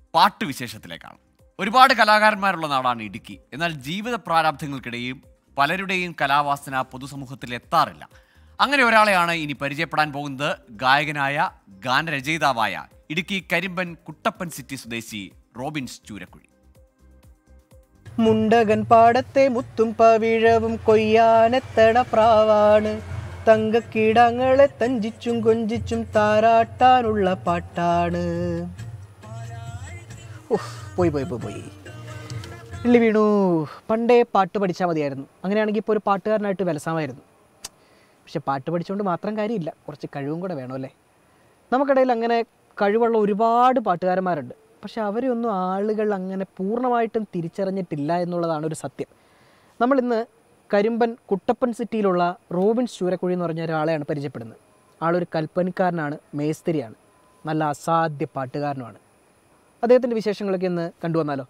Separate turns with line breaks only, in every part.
പാട്ട് വിശേഷത്തിലേക്കാണ് ഒരുപാട് കലാകാരന്മാരുള്ള നാടാണ് ഇടുക്കി എന്നാൽ ജീവിത പ്രാരാബ്ധങ്ങൾക്കിടയും പലരുടെയും കലാവാസന പൊതുസമൂഹത്തിൽ എത്താറില്ല അങ്ങനെ ഒരാളെയാണ് ഇനി പരിചയപ്പെടാൻ പോകുന്നത് ഗായകനായ ഗാനരചയിതാവായ ഇടുക്കി കരിമ്പൻ കുട്ടപ്പൻ സിറ്റി സ്വദേശി റോബിൻസ് ചൂരക്കുഴി
മുണ്ടകൻ പാടത്തെ മുത്തും പവിഴവും കൊയ്യാനെത്തട പ്രാവാണ് തങ്കക്കിടങ്ങളെ തഞ്ചിച്ചും കൊഞ്ചിച്ചും താരാട്ടാനുള്ള പാട്ടാണ് ഉഫ്, പോയി പോയി പോയി പോയി ഇള്ളി വീണു പണ്ടേ പാട്ട് പഠിച്ചാൽ മതിയായിരുന്നു അങ്ങനെയാണെങ്കിൽ ഇപ്പോൾ ഒരു പാട്ടുകാരനായിട്ട് വിലസാമായിരുന്നു പക്ഷെ പാട്ട് പഠിച്ചുകൊണ്ട് മാത്രം കാര്യമില്ല കുറച്ച് കഴിവും കൂടെ വേണമല്ലേ നമുക്കിടയിൽ അങ്ങനെ കഴിവുള്ള ഒരുപാട് പാട്ടുകാരന്മാരുണ്ട് പക്ഷെ അവരെ ഒന്നും ആളുകൾ അങ്ങനെ പൂർണ്ണമായിട്ടും തിരിച്ചറിഞ്ഞിട്ടില്ല എന്നുള്ളതാണ് ഒരു സത്യം നമ്മളിന്ന് കരിമ്പൻ കുട്ടപ്പൻ സിറ്റിയിലുള്ള റോബിൻസ് ചൂരക്കുഴി എന്ന് പറഞ്ഞ ഒരാളെയാണ് പരിചയപ്പെടുന്നത് ആളൊരു കൽപ്പനിക്കാരനാണ് മേസ്തിരിയാണ് നല്ല അസാധ്യ പാട്ടുകാരനുമാണ് അദ്ദേഹത്തിൻ്റെ വിശേഷങ്ങളൊക്കെ ഒന്ന് കണ്ടുവന്നാലോ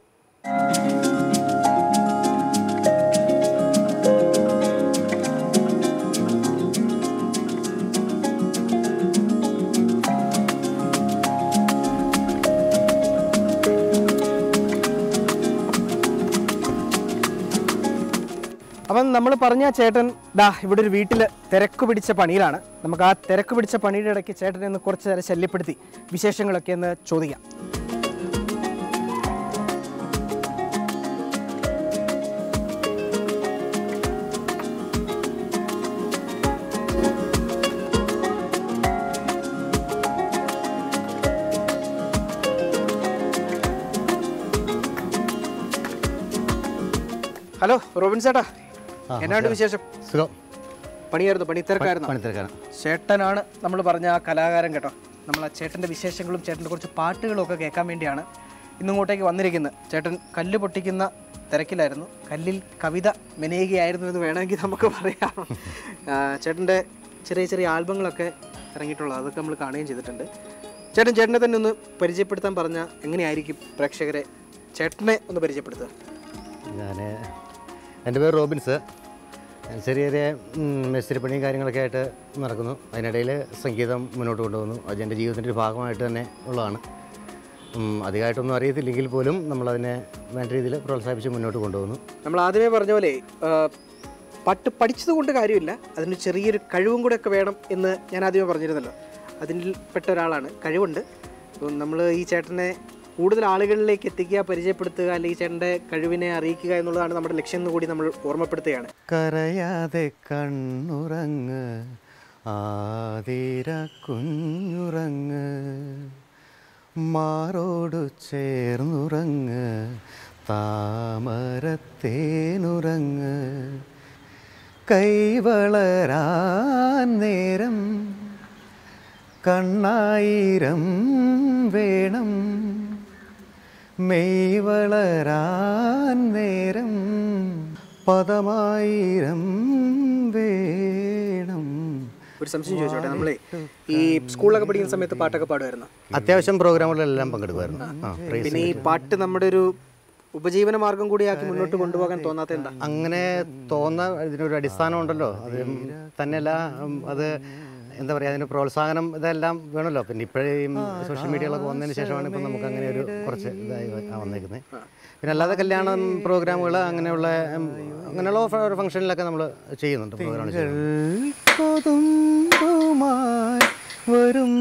അപ്പം നമ്മൾ പറഞ്ഞ ചേട്ടൻ ദാ ഇവിടെ ഒരു വീട്ടിൽ തിരക്ക് പിടിച്ച പണിയിലാണ് നമുക്ക് ആ തിരക്ക് പിടിച്ച പണിയുടെ ഇടയ്ക്ക് ചേട്ടനെ ഒന്ന് കുറച്ച് നേരം ശല്യപ്പെടുത്തി വിശേഷങ്ങളൊക്കെ ഒന്ന് ചോദിക്കാം ഹലോ റോബിൻ ചേട്ടാ എന്നാണ്ട് വിശേഷം
സുഖം
പണിയായിരുന്നു പണി തിരക്കായിരുന്നു
പണിത്തിരക്കാണ്
ചേട്ടനാണ് നമ്മൾ പറഞ്ഞ ആ കലാകാരൻ കേട്ടോ നമ്മൾ ആ ചേട്ടൻ്റെ വിശേഷങ്ങളും ചേട്ടൻ്റെ കുറച്ച് പാട്ടുകളും ഒക്കെ കേൾക്കാൻ വേണ്ടിയാണ് ഇന്നിങ്ങോട്ടേക്ക് വന്നിരിക്കുന്നത് ചേട്ടൻ കല്ല് പൊട്ടിക്കുന്ന തിരക്കിലായിരുന്നു കല്ലിൽ കവിത മെനയുകയായിരുന്നു എന്ന് വേണമെങ്കിൽ നമുക്ക് പറയാം ആ, ചേട്ടൻ്റെ ചെറിയ ചെറിയ ആൽബങ്ങളൊക്കെ ഇറങ്ങിയിട്ടുള്ളത് അതൊക്കെ നമ്മൾ കാണുകയും ചെയ്തിട്ടുണ്ട് ചേട്ടൻ ചേട്ടനെ തന്നെ ഒന്ന് പരിചയപ്പെടുത്താൻ പറഞ്ഞാൽ എങ്ങനെയായിരിക്കും പ്രേക്ഷകരെ ചേട്ടനെ ഒന്ന് പരിചയപ്പെടുത്തുക
ഞാൻ എൻ്റെ പേര് റോബിൻസ് ഞാൻ ചെറിയ ചെറിയ മെസ്സിരിപ്പണിയും കാര്യങ്ങളൊക്കെ ആയിട്ട് നടക്കുന്നു അതിനിടയിൽ സംഗീതം മുന്നോട്ട് കൊണ്ടുപോകുന്നു അത് എൻ്റെ ജീവിതത്തിൻ്റെ ഒരു ഭാഗമായിട്ട് തന്നെ ഉള്ളതാണ് ഉം, അധികമായിട്ടൊന്നും അറിയത്തില്ലെങ്കിൽ പോലും നമ്മളതിനെ വേണ്ട രീതിയിൽ പ്രോത്സാഹിപ്പിച്ച് മുന്നോട്ട് കൊണ്ടുപോകുന്നു
നമ്മൾ ആദ്യമേ പറഞ്ഞ പോലെ ആ, പാട്ട് പഠിച്ചത് കൊണ്ട് കാര്യമില്ല അതിന് ചെറിയൊരു കഴിവും കൂടെ ഒക്കെ വേണം എന്ന് ഞാൻ ആദ്യമേ പറഞ്ഞിരുന്നല്ലോ അതിൽ പെട്ട ഒരാളാണ് കഴിവുണ്ട് അപ്പം നമ്മൾ ഈ ചേട്ടനെ കൂടുതൽ ആളുകളിലേക്ക് എത്തിക്കുക പരിചയപ്പെടുത്തുക അല്ലെങ്കിൽ ഈ ചേട്ടൻ്റെ കഴിവിനെ അറിയിക്കുക എന്നുള്ളതാണ് നമ്മുടെ ലക്ഷ്യം എന്ന് കൂടി നമ്മൾ ഓർമ്മപ്പെടുത്തുകയാണ്
കരയാതെ കണ്ണുറങ്ങ് ആതിര കുഞ്ഞുറങ്ങ് മാറോടു ചേർന്നുറങ്ങ് താമരത്തേനുറങ്ങ് കൈവളരാൻ നേരം കണ്ണായിരം വേണം മെയ് വളരാൻ നേരം പദമായിരം വേണം
ഒരു സംശയം ചോദിച്ചോട്ടെ നമ്മളെ ഈ സ്കൂളിലൊക്കെ പഠിക്കുന്ന സമയത്ത് പാട്ടൊക്കെ പാടുമായിരുന്നു
അത്യാവശ്യം പ്രോഗ്രാമുകളിലെല്ലാം പങ്കെടുക്കുമായിരുന്നു ആ പ്രൈസ്
പിന്നെ ഈ പാട്ട് നമ്മുടെ ഒരു ഉപജീവന മാർഗം കൂടിയാക്കി മുന്നോട്ട് കൊണ്ടുപോകാൻ തോന്നാത്ത എന്താ
അങ്ങനെ തോന്ന ഇതിനൊരു അടിസ്ഥാനം ഉണ്ടല്ലോ അത് തന്നെയല്ല ഉം, അത് എന്താ പറയുക അതിന് പ്രോത്സാഹനം ഇതെല്ലാം വേണമല്ലോ പിന്നെ ഇപ്പോഴേ സോഷ്യൽ മീഡിയകളൊക്കെ വന്നതിന് ശേഷമാണ് ഇപ്പം നമുക്ക് അങ്ങനെ ഒരു കുറച്ച് ഇതായി വ- ആ വന്നേക്കുന്നത് പിന്നെ അല്ലാതെ കല്യാണം പ്രോഗ്രാമുകൾ അങ്ങനെയുള്ള ഉം, അങ്ങനെയുള്ള ഫ- ഫംഗ്ഷനിലൊക്കെ നമ്മൾ ചെയ്യുന്നുണ്ട് പ്രോഗ്രാം കൊതുമ്പുമായി വരും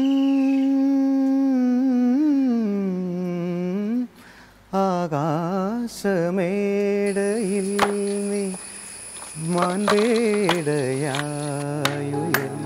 ആകാശമേടയിൽ നീ മാൻപേടയായുയരും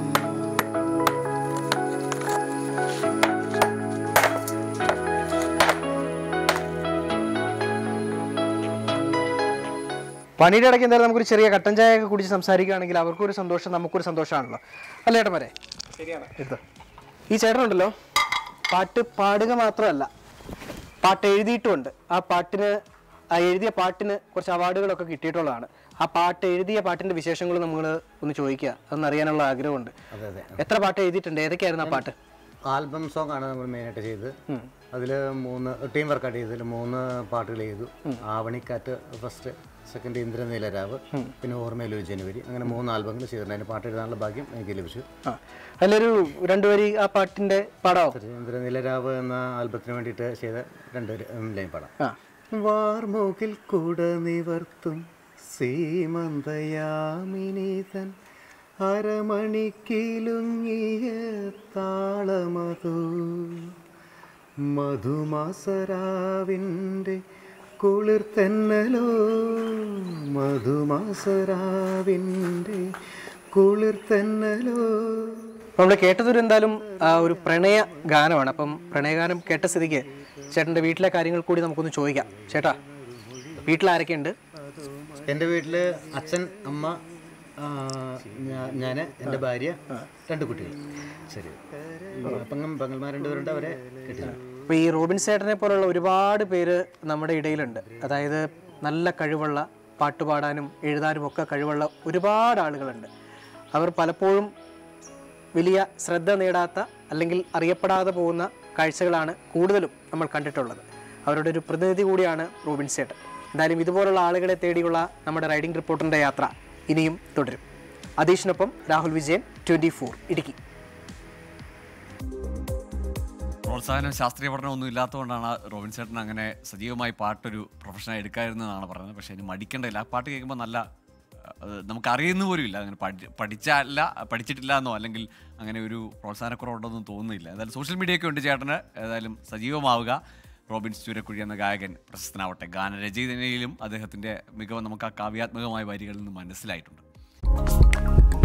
പണിയുടെ ഇടയ്ക്ക് എന്തായാലും നമുക്കൊരു ചെറിയ കട്ടൻ ചായ ഒക്കെ കുടിച്ച് സംസാരിക്കുകയാണെങ്കിൽ അവർക്കൊരു സന്തോഷം നമുക്കൊരു സന്തോഷമാണല്ലോ അല്ലേ ഏട്ടന്മാരെ ശരിയാണ് എടുത്തോ ഈ ചേട്ടനുണ്ടല്ലോ പാട്ട് പാടുക മാത്രമല്ല പാട്ട് എഴുതിയിട്ടുമുണ്ട് ആ പാട്ടിന് ആ എഴുതിയ പാട്ടിന് കുറച്ച് അവാർഡുകളൊക്കെ കിട്ടിയിട്ടുള്ളതാണ് ആ പാട്ട് എഴുതിയ പാട്ടിന്റെ വിശേഷങ്ങൾ നമ്മൾ ഒന്ന് ചോദിക്കുക അതൊന്ന് അറിയാനുള്ള ആഗ്രഹമുണ്ട്
അതെ അതെ
എത്ര പാട്ട് എഴുതിയിട്ടുണ്ട് ഏതൊക്കെയായിരുന്നു ആ പാട്ട്
ആൽബം സോങ് ആണ് നമ്മൾ മെയിനായിട്ട് ചെയ്തത് അതിൽ മൂന്ന് ടീം വർക്കായിട്ട് ചെയ്തതിൽ മൂന്ന് പാട്ടുകൾ ചെയ്തു ആവണിക്കാറ്റ് ഫസ്റ്റ് സെക്കൻഡ് ഇന്ദ്രനീലരാവ് പിന്നെ ഓർമ്മയിലൊരു ജനുവരി അങ്ങനെ മൂന്ന് ആൽബങ്ങൾ ചെയ്തിട്ടുണ്ട് അതിന് പാട്ട് എഴുതാനുള്ള ഭാഗ്യം എനിക്ക് ലഭിച്ചു
ആ അതിലൊരു രണ്ടുപേരി ആ പാട്ടിൻ്റെ പാടാവോ
ഇന്ദ്രനീലരാവ് എന്ന ആൽബത്തിന് വേണ്ടിയിട്ട് ചെയ്ത രണ്ട് ലൈൻ പാടാം
ആ
വാർമൂക്കിൽ കൂട നിവർത്തും സീമന്തയാമിനിതൻ അരമണിക്കിലുങ്ങിയ താളമതു മധുമാസരാവിൻ്റെ കുളിർ തെന്നലോ മധുമാസരാവിൻ്റെ കുളിർ തെന്നലോ
നമ്മൾ കേട്ടതൊരു എന്തായാലും ആ, ഒരു പ്രണയ ഗാനമാണ് അപ്പം പ്രണയഗാനം കേട്ട സ്ഥിതിക്ക് ചേട്ടൻ്റെ വീട്ടിലെ കാര്യങ്ങൾ കൂടി നമുക്കൊന്ന് ചോദിക്കാം ചേട്ടാ വീട്ടിൽ ആരൊക്കെയുണ്ട്
എൻ്റെ വീട്ടിൽ അച്ഛൻ അമ്മ ഞാൻ എൻ്റെ ഭാര്യ രണ്ട് കുട്ടികൾ ശരി പെങ്ങം പെങ്ങന്മാർ രണ്ടുപേരുണ്ട് അവരെ കിട്ടില്ല
അപ്പോൾ ഈ റോബിൻ ചേട്ടനെ പോലുള്ള ഒരുപാട് പേര് നമ്മുടെ ഇടയിലുണ്ട് അതായത് നല്ല കഴിവുള്ള പാട്ടുപാടാനും എഴുതാനും ഒക്കെ കഴിവുള്ള ഒരുപാട് ആളുകളുണ്ട് അവർ പലപ്പോഴും വലിയ ശ്രദ്ധ നേടാത്ത അല്ലെങ്കിൽ അറിയപ്പെടാതെ പോകുന്ന കാഴ്ചകളാണ് കൂടുതലും നമ്മൾ കണ്ടിട്ടുള്ളത് അവരുടെ ഒരു പ്രതിനിധി കൂടിയാണ് റോബിൻ ചേട്ടൻ എന്തായാലും ഇതുപോലുള്ള ആളുകളെ തേടിയുള്ള നമ്മുടെ റൈഡിംഗ് റിപ്പോർട്ടറിൻ്റെ യാത്ര ഇനിയും തുടരും അതീഷിനൊപ്പം രാഹുൽ വിജയൻ ട്വൻറ്റി ഫോർ ഇടുക്കി
പ്രോത്സാഹനം ശാസ്ത്രീയ പഠനം ഒന്നും ഇല്ലാത്തതുകൊണ്ടാണ് റോബിൻ ചേട്ടൻ അങ്ങനെ സജീവമായി പാട്ടൊരു പ്രൊഫഷനായി എടുക്കാതിരുന്നതാണ് പറയുന്നത് പക്ഷേ അതിന് മടിക്കേണ്ടതില്ല ആ പാട്ട് കേൾക്കുമ്പോൾ നല്ല അത് നമുക്ക് അറിയുന്ന പോലും ഇല്ല അങ്ങനെ പഠി പഠിച്ചല്ല പഠിച്ചിട്ടില്ല എന്നോ അല്ലെങ്കിൽ അങ്ങനെ ഒരു പ്രോത്സാഹനക്കുറവുണ്ടെന്നും തോന്നുന്നില്ല എന്തായാലും സോഷ്യൽ മീഡിയയൊക്കെ ഉണ്ട് ചേട്ടന് ഏതായാലും സജീവമാവുക റോബിൻ ചൂരക്കുഴി എന്ന ഗായകൻ പ്രശസ്തനാവട്ടെ ഗാനരചയിതയിലും അദ്ദേഹത്തിൻ്റെ മികവ് നമുക്ക് ആ കാവ്യാത്മകമായ വരികളിൽ നിന്ന് മനസ്സിലായിട്ടുണ്ട്